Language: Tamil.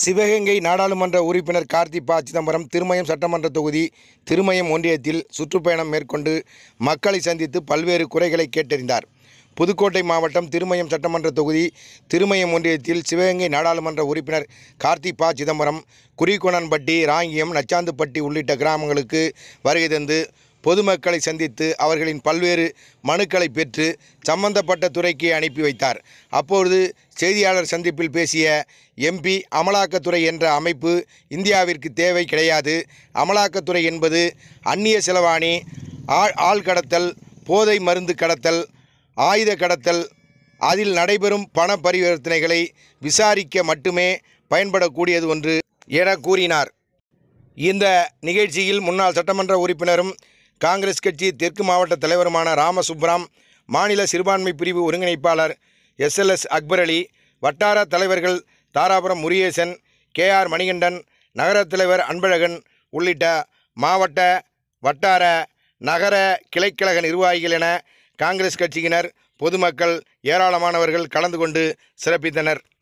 சிவகங்கை நாடாளுமன்ற உறுப்பினர் கார்த்தி ப சிதம்பரம் திருமயம் சட்டமன்ற தொகுதி திருமயம் ஒன்றியத்தில் சுற்றுப்பயணம் மேற்கொண்டு மக்களை சந்தித்து பல்வேறு குறைகளை கேட்டறிந்தார் புதுக்கோட்டை மாவட்டம் திருமயம் சட்டமன்ற தொகுதி திருமயம் ஒன்றியத்தில் சிவகங்கை நாடாளுமன்ற உறுப்பினர் கார்த்தி ப சிதம்பரம் குறிக்கோணன்பட்டி ராங்கியம் நச்சாந்துப்பட்டி உள்ளிட்ட கிராமங்களுக்கு வருகை தந்து பொதுமக்களை சந்தித்து அவர்களின் பல்வேறு மனுக்களை பெற்று சம்பந்தப்பட்ட துறைக்கு அனுப்பி வைத்தார் அப்பொழுது செய்தியாளர் சந்திப்பில் பேசிய எம்பி அமலாக்கத்துறை என்ற அமைப்பு இந்தியாவிற்கு தேவை கிடையாது அமலாக்கத்துறை என்பது அந்நிய செலவாணி ஆள் ஆள் கடத்தல் போதை மருந்து கடத்தல் ஆயுத கடத்தல் அதில் நடைபெறும் பண பரிவர்த்தனைகளை விசாரிக்க மட்டுமே பயன்படக்கூடியது ஒன்று என கூறினார் இந்த நிகழ்ச்சியில் முன்னாள் சட்டமன்ற உறுப்பினரும் காங்கிரஸ் கட்சி தெற்கு மாவட்ட தலைவருமான ராமசுப்ராம் மாநில சிறுபான்மை பிரிவு ஒருங்கிணைப்பாளர் எஸ்எல்எஸ் அக்பர் அலி வட்டார தலைவர்கள் தாராபுரம் முருகேசன் கேஆர் மணிகண்டன் நகரத் தலைவர் அன்பழகன் உள்ளிட்ட மாவட்ட வட்டார நகர கிளைக்கழக நிர்வாகிகள் என காங்கிரஸ் கட்சியினர் பொதுமக்கள் ஏராளமானவர்கள் கலந்து கொண்டு சிறப்பித்தனர்